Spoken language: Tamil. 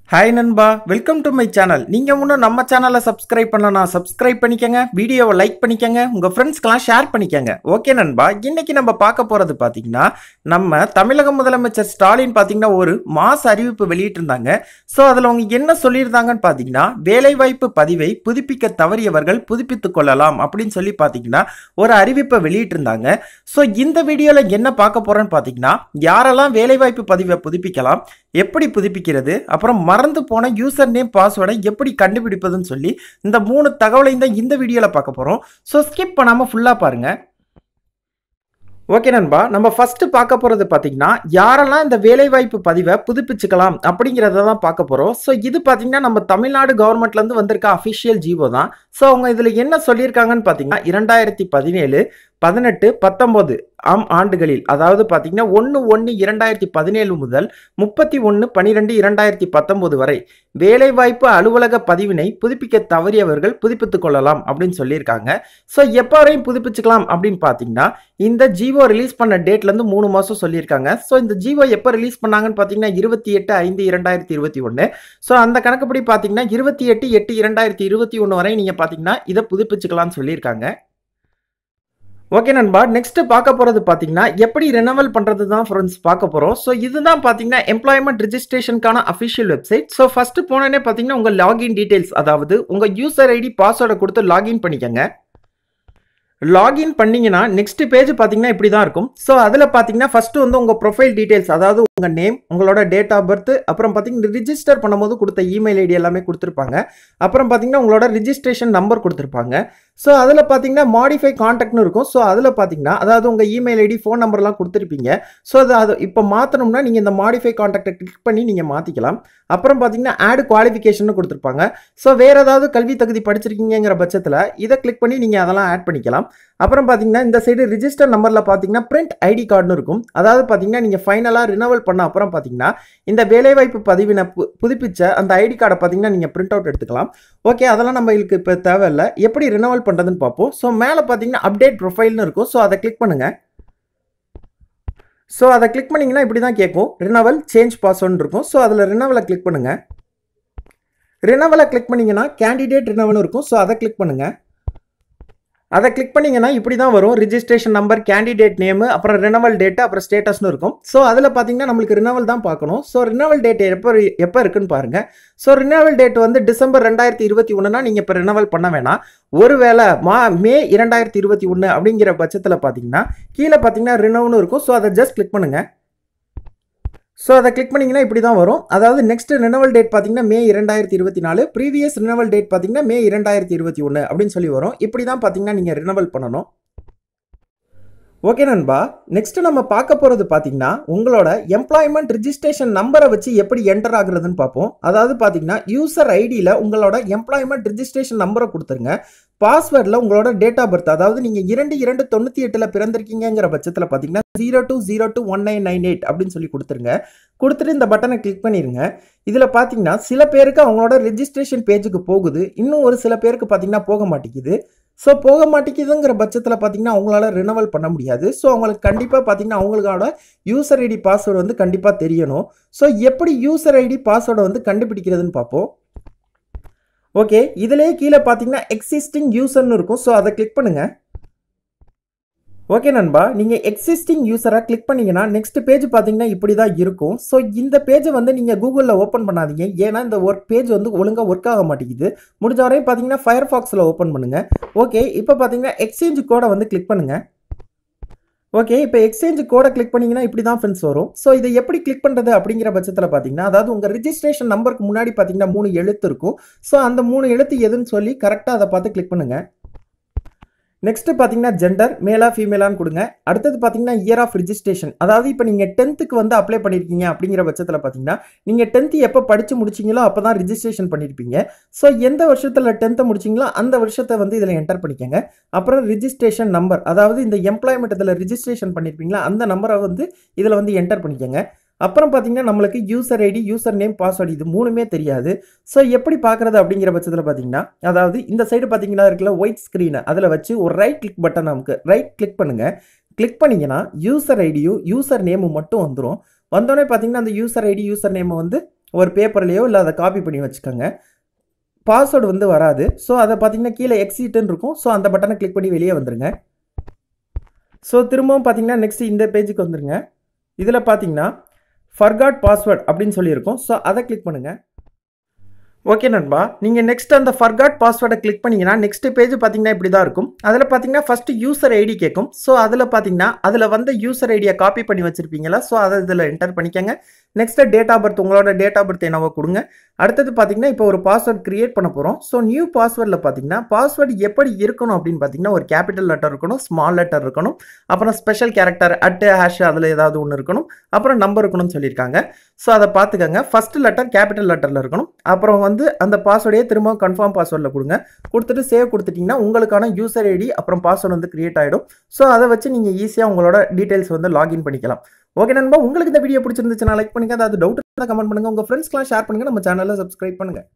ஹாய் நண்பா வெல்கம் டு மை சேனல் நீங்கள் இன்னும் நம்ம சேனலை சப்ஸ்கிரைப் பண்ணனா சப்ஸ்கிரைப் பண்ணிக்கங்க வீடியோவை லைக் பண்ணிக்கங்க உங்கள் ஃப்ரெண்ட்ஸ்க்கெலாம் ஷேர் பண்ணிக்கங்க ஓகே நண்பா இன்னைக்கு நம்ம பார்க்க போகிறது பார்த்தீங்கன்னா நம்ம தமிழக முதலமைச்சர் ஸ்டாலின் பார்த்தீங்கன்னா ஒரு மாச அறிவிப்பு வெளியிட்டிருந்தாங்க ஸோ அதில் அவங்க என்ன சொல்லியிருந்தாங்கன்னு பார்த்தீங்கன்னா வேலைவாய்ப்பு பதிவை புதுப்பிக்க தவறியவர்கள் புதுப்பித்துக் கொள்ளலாம் அப்படின்னு சொல்லி பார்த்தீங்கன்னா ஒரு அறிவிப்பை வெளியிட்டிருந்தாங்க ஸோ இந்த வீடியோவில் என்ன பார்க்க போகிறோன்னு பார்த்தீங்கன்னா யாரெல்லாம் வேலைவாய்ப்பு பதிவை புதுப்பிக்கலாம் எப்படி புதுப்பிக்கிறது அப்புறம் மறந்து போன யூசர் நேம் பாஸ்வேர்டை எப்படி கண்டுபிடிப்பதுன்னு சொல்லி இந்த மூணு தகவலையும் தான் இந்த வீடியோவில் பார்க்க போகிறோம் ஸோ ஸ்கிப் பண்ணாமல் ஃபுல்லாக பாருங்கள் ஓகே நண்பா நம்ம ஃபர்ஸ்ட் பார்க்க போகிறது பார்த்தீங்கன்னா யாரெல்லாம் இந்த வேலைவாய்ப்பு பதிவை புதுப்பிச்சுக்கலாம் அப்படிங்கிறத தான் பார்க்க போகிறோம் ஸோ இது பார்த்தீங்கன்னா நம்ம தமிழ்நாடு கவர்மெண்ட்லேருந்து வந்திருக்க அஃபிஷியல் ஜீவோ தான் ஸோ அவங்க இதில் என்ன சொல்லியிருக்காங்கன்னு பார்த்தீங்கன்னா இரண்டாயிரத்தி பதினேழு பதினெட்டு பத்தொம்போது ஆம் ஆண்டுகளில் அதாவது பார்த்தீங்கன்னா ஒன்று ஒன்று இரண்டாயிரத்தி பதினேழு முதல் முப்பத்தி ஒன்று பன்னிரெண்டு இரண்டாயிரத்தி பத்தொம்போது வரை வேலைவாய்ப்பு அலுவலக பதிவினை புதுப்பிக்க தவறியவர்கள் புதுப்பித்துக் கொள்ளலாம் அப்படின்னு சொல்லியிருக்காங்க ஸோ எப்போ வரையும் புதுப்பிச்சுக்கலாம் அப்படின்னு பார்த்தீங்கன்னா இந்த ஜிவோ ரிலீஸ் பண்ண டேட்லேருந்து மூணு மாதம் சொல்லியிருக்காங்க ஸோ இந்த ஜிவோ எப்போ ரிலீஸ் பண்ணாங்கன்னு பார்த்தீங்கன்னா இருபத்தி எட்டு ஐந்து இரண்டாயிரத்தி இருபத்தி ஒன்று ஸோ அந்த கணக்குப்படி பார்த்தீங்கன்னா இருபத்தி எட்டு எட்டு இரண்டாயிரத்தி இருபத்தி ஒன்று வரை நீங்கள் பார்த்தீங்கன்னா இதை புதுப்பிச்சுக்கலாம்னு சொல்லியிருக்காங்க ஓகே நண்பா நெக்ஸ்ட் பார்க்க போகிறது பார்த்தீங்கன்னா எப்படி ரெனவல் பண்ணுறது தான் ஃப்ரெண்ட்ஸ் பார்க்க போகிறோம் ஸோ இதுதான் பார்த்தீங்கன்னா எம்ப்ளாய்மெண்ட் ரிஜிஸ்ட்ரேஷனுக்கான அஃபிஷியல் வெப்சைட் ஸோ ஃபர்ஸ்ட் போனோடனே பார்த்தீங்கன்னா உங்கள் லாகின் டீடைல்ஸ் அதாவது உங்கள் யூசர் ஐடி பாஸ்வேர்டை கொடுத்து லாகின் பண்ணிக்கங்க லாகின் பண்ணீங்கன்னா நெக்ஸ்ட் பேஜ் பார்த்தீங்கன்னா இப்படி தான் இருக்கும் ஸோ அதில் பார்த்தீங்கன்னா ஃபர்ஸ்ட் வந்து உங்கள் ப்ரொஃபைல் டீடைல்ஸ் அதாவது உங்கள் நேம் உங்களோட டேட் ஆஃப் பர்த் அப்புறம் பார்த்தீங்கன்னா ரிஜிஸ்டர் பண்ணும்போது கொடுத்த இமெயில் ஐடி எல்லாமே கொடுத்துருப்பாங்க அப்புறம் பார்த்தீங்கன்னா உங்களோட ரிஜிஸ்ட்ரேஷன் நம்பர் கொடுத்துருப்பாங்க ஸோ அதில் பார்த்தீங்கன்னா மாடிஃபை காண்டாக்ட்னு இருக்கும் ஸோ அதில் பார்த்தீங்கன்னா அதாவது உங்கள் இமெயில் ஐடி ஃபோன் நம்பர்லாம் கொடுத்துருப்பீங்க ஸோ அது அது இப்போ மாற்றணும்னா நீங்கள் இந்த மாடிஃபை காண்டாக்டை கிளிக் பண்ணி நீங்கள் மாற்றிக்கலாம் அப்புறம் பார்த்தீங்கன்னா ஆட் குவாலிஃபிகேஷன் கொடுத்துருப்பாங்க ஸோ வேறு ஏதாவது கல்வி தகுதி படிச்சிருக்கீங்கிற பட்சத்தில் இதை கிளிக் பண்ணி நீங்கள் அதெல்லாம் ஆட் பண்ணிக்கலாம் அப்புறம் பார்த்தீங்கன்னா இந்த சைடு ரிஜிஸ்டர் நம்பரில் பார்த்தீங்கன்னா பிரிண்ட் ஐடி கார்டுன்னு இருக்கும் அதாவது பார்த்தீங்கன்னா நீங்கள் ஃபைனலாக ரினவல் பண்ண அப்புறம் பார்த்தீங்கன்னா இந்த வேலைவாய்ப்பு பதிவினை பு புதுப்பிச்ச அந்த ஐடி கார்டை பார்த்தீங்கன்னா நீங்கள் பிரிண்ட் அவுட் எடுத்துக்கலாம் ஓகே அதெல்லாம் நம்மளுக்கு இப்போ தேவையில்லை எப்படி ரினவல் பண்ணுறதுன்னு பார்ப்போம் ஸோ மேலே பார்த்தீங்கன்னா அப்டேட் ப்ரொஃபைல்னு இருக்கும் ஸோ அதை கிளிக் பண்ணுங்கள் ஸோ அதை கிளிக் பண்ணிங்கன்னா இப்படி தான் கேட்கும் ரினவல் சேஞ்ச் பாஸ்வேர்டு இருக்கும் ஸோ அதில் ரினவலை கிளிக் பண்ணுங்கள் ரினவலை கிளிக் பண்ணிங்கன்னா கேண்டிடேட் ரினவல் இருக்கும் ஸோ அதை கிளிக் பண்ணுங்கள் அதை கிளிக் பண்ணிங்கன்னா இப்படி தான் வரும் ரிஜிஸ்ட்ரேஷன் நம்பர் கேண்டிடேட் நேமு அப்புறம் ரினவல் டேட்டு அப்புறம் ஸ்டேட்டஸ்னு இருக்கும் ஸோ அதில் பார்த்தீங்கன்னா நம்மளுக்கு ரினவல் தான் பார்க்கணும் ஸோ ரினவல் டேட் எப்போ எப்போ இருக்குன்னு பாருங்கள் ஸோ ரினவல் டேட் வந்து டிசம்பர் ரெண்டாயிரத்தி இருபத்தி ஒன்றுனா நீங்கள் இப்போ ரினவல் பண்ண வேணாம் ஒருவேளை மா மே இரண்டாயிரத்தி இருபத்தி ஒன்று அப்படிங்கிற பட்சத்தில் பார்த்தீங்கன்னா கீழே பார்த்தீங்கன்னா ரினவ்னு இருக்கும் ஸோ அதை ஜஸ்ட் கிளிக் பண்ணுங்கள் ஸோ அதை கிளிக் பண்ணிங்கன்னா இப்படி தான் வரும் அதாவது நெக்ஸ்ட் ரினவல் டேட் பார்த்தீங்கன்னா மே இரண்டாயிரத்தி இருபத்தி நாலு ப்ரீவியஸ் ரினவல் டேட் பார்த்தீங்கன்னா மே இரண்டாயிரத்தி இருபத்தி ஒன்று அப்படின்னு சொல்லி வரும் இப்படி தான் பார்த்தீங்கன்னா நீங்கள் ரினவல் பண்ணணும் ஓகே நண்பா நெக்ஸ்ட் நம்ம பார்க்க போகிறது பார்த்தீங்கன்னா உங்களோட எம்ப்ளாய்மெண்ட் ரிஜிஸ்ட்ரேஷன் நம்பரை வச்சு எப்படி என்டர் ஆகுறதுன்னு பார்ப்போம் அதாவது பார்த்தீங்கன்னா யூசர் ஐடியில் உங்களோட எம்ப்ளாய்மெண்ட் ரிஜிஸ்ட்ரேஷன் நம்பரை கொடுத்துருங்க பாஸ்வேர்டில் உங்களோட டேட் ஆஃப் பர்த் அதாவது நீங்கள் இரண்டு இரண்டு தொண்ணூற்றி எட்டில் பிறந்திருக்கீங்கிற பட்சத்தில் பார்த்தீங்கன்னா zero two zero two one nine nine eight அப்படின்னு சொல்லி கொடுத்துருங்க கொடுத்துட்டு இந்த பட்டனை கிளிக் பண்ணிடுங்க இதில் பார்த்தீங்கன்னா சில பேருக்கு அவங்களோட ரெஜிஸ்ட்ரேஷன் பேஜுக்கு போகுது இன்னும் ஒரு சில பேருக்கு பார்த்தீங்கன்னா போக மாட்டேங்குது ஸோ போக மாட்டேங்குதுங்கிற பட்சத்தில் பார்த்தீங்கன்னா அவங்களால ரினவல் பண்ண முடியாது ஸோ அவங்களுக்கு கண்டிப்பாக பார்த்தீங்கன்னா அவங்களோட யூசர் ஐடி பாஸ்வேர்டு வந்து கண்டிப்பாக தெரியணும் ஸோ எப்படி யூசர் ஐடி பாஸ்வேர்டை வந்து கண்டுபிடிக்கிறதுன்னு பார்ப்போம் ஓகே இதிலே கீழே பார்த்தீங்கன்னா எக்ஸிஸ்டிங் யூசர்னு இருக்கும் ஸோ அதை கிளிக் பண்ணுங்கள் ஓகே நண்பா நீங்கள் எக்ஸிஸ்டிங் யூஸராக கிளிக் பண்ணீங்கன்னா நெக்ஸ்ட் பேஜ் பார்த்தீங்கன்னா இப்படி தான் இருக்கும் ஸோ இந்த பேஜை வந்து நீங்கள் கூகுளில் ஓப்பன் பண்ணாதீங்க ஏன்னா இந்த ஒர்க் பேஜ் வந்து ஒழுங்காக ஒர்க் ஆக மாட்டேங்குது முடிஞ்ச வரையும் பார்த்தீங்கன்னா ஃபயர் ஃபாக்ஸில் ஓப்பன் பண்ணுங்கள் ஓகே இப்போ பார்த்தீங்கன்னா எக்ஸ்சேஞ்ச் கோடை வந்து கிளிக் பண்ணுங்கள் ஓகே இப்போ எக்ஸ்சேஞ்ச் கோடை கிளிக் பண்ணிங்கன்னா இப்படி தான் ஃப்ரெண்ட்ஸ் வரும் ஸோ இதை எப்படி கிளிக் பண்ணுறது அப்படிங்கிற பட்சத்தில் பார்த்தீங்கன்னா அதாவது உங்கள் ரிஜிஸ்ட்ரேஷன் நம்பருக்கு முன்னாடி பார்த்தீங்கன்னா மூணு எழுத்து இருக்கும் ஸோ அந்த மூணு எழுத்து எதுன்னு சொல்லி கரெக்டாக அதை பார்த்து கிளிக் பண்ணுங்கள் நெக்ஸ்ட் பார்த்தீங்கன்னா ஜெண்டர் மேலா ஃபீமேலான்னு கொடுங்க அடுத்தது பார்த்தீங்கன்னா இயர் ஆஃப் ரிஜிஸ்ட்ரேஷன் அதாவது இப்போ நீங்கள் டென்த்துக்கு வந்து அப்ளை பண்ணியிருக்கீங்க அப்படிங்கிற பட்சத்தில் பார்த்தீங்கன்னா நீங்கள் டென்த்து எப்போ படித்து முடிச்சிங்களோ அப்போ தான் ரிஜிஸ்ட்ரேஷன் பண்ணியிருப்பீங்க ஸோ எந்த வருஷத்தில் டென்த்தை முடிச்சிங்களோ அந்த வருஷத்தை வந்து இதில் என்டர் பண்ணிக்கோங்க அப்புறம் ரிஜிஸ்ட்ரேஷன் நம்பர் அதாவது இந்த எம்ப்ளாய்மெண்ட் இதில் ரிஜிஸ்ட்ரேஷன் பண்ணியிருப்பீங்களா அந்த நம்பரை வந்து இதில் வந்து என்டர் பண்ணிக்கோங்க அப்புறம் பார்த்தீங்கன்னா நம்மளுக்கு user ID user name password இது மூணுமே தெரியாது ஸோ எப்படி பார்க்குறது அப்படிங்கிற பட்சத்தில் பார்த்தீங்கன்னா அதாவது இந்த சைடு பார்த்தீங்கன்னா இருக்குல்ல ஒயிட் ஸ்க்ரீனை அதில் வச்சு ஒரு ரைட் கிளிக் பட்டன் நமக்கு ரைட் கிளிக் பண்ணுங்கள் கிளிக் பண்ணிங்கன்னா யூசர் ஐடியும் யூசர் நேமும் மட்டும் வந்துடும் வந்தோடனே பார்த்தீங்கன்னா அந்த யூசர் ஐடி யூசர் நேமை வந்து ஒரு பேப்பர்லேயோ இல்லை அதை காப்பி பண்ணி வச்சுக்கோங்க பாஸ்வேர்டு வந்து வராது ஸோ அதை பார்த்தீங்கன்னா கீழே எக்ஸிட்டுன்னு இருக்கும் ஸோ அந்த பட்டனை கிளிக் பண்ணி வெளியே வந்துருங்க ஸோ திரும்பவும் பார்த்தீங்கன்னா நெக்ஸ்ட் இந்த பேஜுக்கு வந்துருங்க இதில் பார்த்தீங்கன்னா ஃபர்காட் பாஸ்வேர்ட் அப்படின்னு சொல்லியிருக்கோம் ஸோ அதை கிளிக் பண்ணுங்கள் ஓகே நண்பா நீங்கள் நெக்ஸ்ட் அந்த ஃபர்காட் பாஸ்வேர்டை கிளிக் பண்ணிங்கன்னா நெக்ஸ்ட் பேஜ் பார்த்தீங்கன்னா இப்படி தான் இருக்கும் அதில் பார்த்தீங்கன்னா ஃபஸ்ட்டு யூசர் ஐடி கேட்கும் ஸோ அதில் பார்த்தீங்கன்னா அதில் வந்து யூசர் ஐடியை காப்பி பண்ணி வச்சுருப்பீங்களா ஸோ அதை இதில் என்டர் பண்ணிக்கோங்க நெக்ஸ்ட்டு டேட் ஆஃப் பர்த் உங்களோட டேட் ஆஃப் பர்த் என்னவோ கொடுங்க அடுத்தது பார்த்தீங்கன்னா இப்போ ஒரு பாஸ்வேர்ட் கிரியேட் பண்ண போகிறோம் ஸோ நியூ பாஸ்வேர்டில் பார்த்தீங்கன்னா பாஸ்வேர்டு எப்படி இருக்கணும் அப்படின்னு பார்த்தீங்கன்னா ஒரு கேபிட்டல் லெட்டர் இருக்கணும் ஸ்மால் லெட்டர் இருக்கணும் அப்புறம் ஸ்பெஷல் கேரக்டர் அட்டு ஹேஷ் அதில் ஏதாவது ஒன்று இருக்கணும் அப்புறம் நம்பர் இருக்கணும்னு சொல்லியிருக்காங்க ஸோ அதை பார்த்துக்கோங்க ஃபஸ்ட்டு லெட்டர் கேபிட்டல் லெட்டரில் இருக்கணும் அப்புறம் வந்து அந்த பாஸ்வேர்டையே திரும்ப கன்ஃபார்ம் பாஸ்வேர்டில் கொடுங்க கொடுத்துட்டு சேவ் கொடுத்துட்டிங்கன்னா உங்களுக்கான யூசர் ஐடி அப்புறம் பாஸ்வேர்டு வந்து கிரியேட் ஆகிடும் ஸோ அதை வச்சு நீங்கள் ஈஸியாக உங்களோட டீட்டெயில்ஸ் வந்து லாகின் பண்ணிக்கலாம் ஓகே நண்பா உங்களுக்கு இந்த வீடியோ பிடிச்சிருந்துச்சுன்னா லைக் பண்ணுங்க அதாவது டவுட் இருந்தால் கமெண்ட் பண்ணுங்க உங்கள் ஃப்ரெண்ட்ஸ்க்குலாம் ஷேர் பண்ணுங்க நம்ம சேனலில் சப்ஸ்கிரைப் பண்ணுங்க